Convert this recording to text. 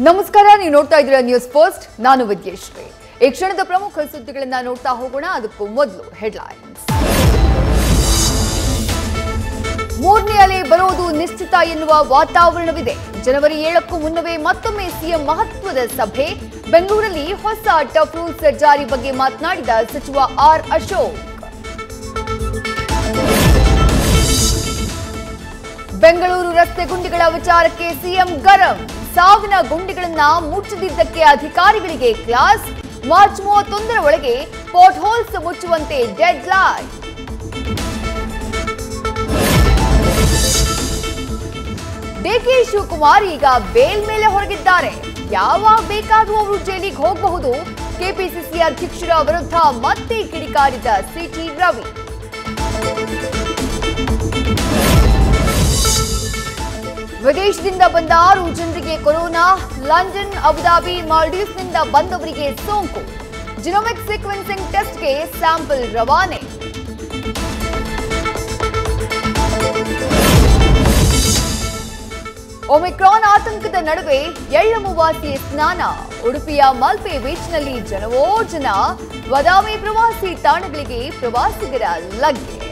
ನಮಸ್ಕಾರ ನೀವು ನೋಡ್ತಾ ಇದ್ದೀರಾ ನ್ಯೂಸ್ ಫಸ್ಟ್ ನಾನು ವಿದ್ಯೇಶ್ರೀ ಈ ಕ್ಷಣದ ಪ್ರಮುಖ ಸುದ್ದಿಗಳನ್ನ ನೋಡ್ತಾ ಹೋಗೋಣ ಅದಕ್ಕೂ ಮೊದಲು ಹೆಡ್ಲೈನ್ಸ್ ಮೂರನೇ ಅಲೆ ಬರೋದು ನಿಶ್ಚಿತ ಎನ್ನುವ ವಾತಾವರಣವಿದೆ ಜನವರಿ ಏಳಕ್ಕೂ ಮುನ್ನವೇ ಮತ್ತೊಮ್ಮೆ ಸಿಎಂ ಮಹತ್ವದ ಸಭೆ ಬೆಂಗಳೂರಲ್ಲಿ ಹೊಸ ಟಫ್ ರೂಲ್ಸ್ ಜಾರಿ ಬಗ್ಗೆ ಮಾತನಾಡಿದ ಸಚಿವ ಆರ್ ಅಶೋಕ್ ಬೆಂಗಳೂರು ರಸ್ತೆ ಗುಂಡಿಗಳ ವಿಚಾರಕ್ಕೆ ಸಿಎಂ ಗರಂ ಸಾವಿನ ಗುಂಡಿಗಳನ್ನ ಮುಚ್ಚದಿದ್ದಕ್ಕೆ ಅಧಿಕಾರಿಗಳಿಗೆ ಕ್ಲಾಸ್ ಮಾರ್ಚ್ ಮೂವತ್ತೊಂದರ ಒಳಗೆ ಪೋರ್ಟ್ ಹೋಲ್ಸ್ ಮುಚ್ಚುವಂತೆ ಡೆಡ್ ಲೈನ್ ಡಿಕೆ ಶಿವಕುಮಾರ್ ಈಗ ಬೇಲ್ ಮೇಲೆ ಹೊರಗಿದ್ದಾರೆ ಯಾವಾಗ ಬೇಕಾದ್ರೂ ಅವರು ಜೈಲಿಗೆ ಹೋಗಬಹುದು ಕೆಪಿಸಿಸಿ ಅಧ್ಯಕ್ಷರ ವಿರುದ್ಧ ಮತ್ತೆ ಕಿಡಿಕಾರಿದ ಸಿಟಿ ರವಿ ವಿದೇಶದಿಂದ ಬಂದ ಆರು ಜನರಿಗೆ ಕೊರೋನಾ ಲಂಡನ್ ಅಬುದಾಬಿ ಮಾಲ್ಡೀವ್ಸ್ನಿಂದ ಬಂದವರಿಗೆ ಸೋಂಕು ಜಿನೋಮಿಕ್ ಸೀಕ್ವೆನ್ಸಿಂಗ್ ಟೆಸ್ಟ್ಗೆ ಸ್ಯಾಂಪಲ್ ರವಾನೆ ಒಮಿಕ್ರಾನ್ ಆತಂಕದ ನಡುವೆ ಎಳ್ಳಮುವಾಸಿ ಸ್ನಾನ ಉಡುಪಿಯ ಮಲ್ಪೆ ಬೀಚ್ನಲ್ಲಿ ಜನವೋ ಜನ ಬದಾಮಿ ಪ್ರವಾಸಿ ತಾಣಗಳಿಗೆ ಪ್ರವಾಸಿಗರ ಲಗ್ಗೆ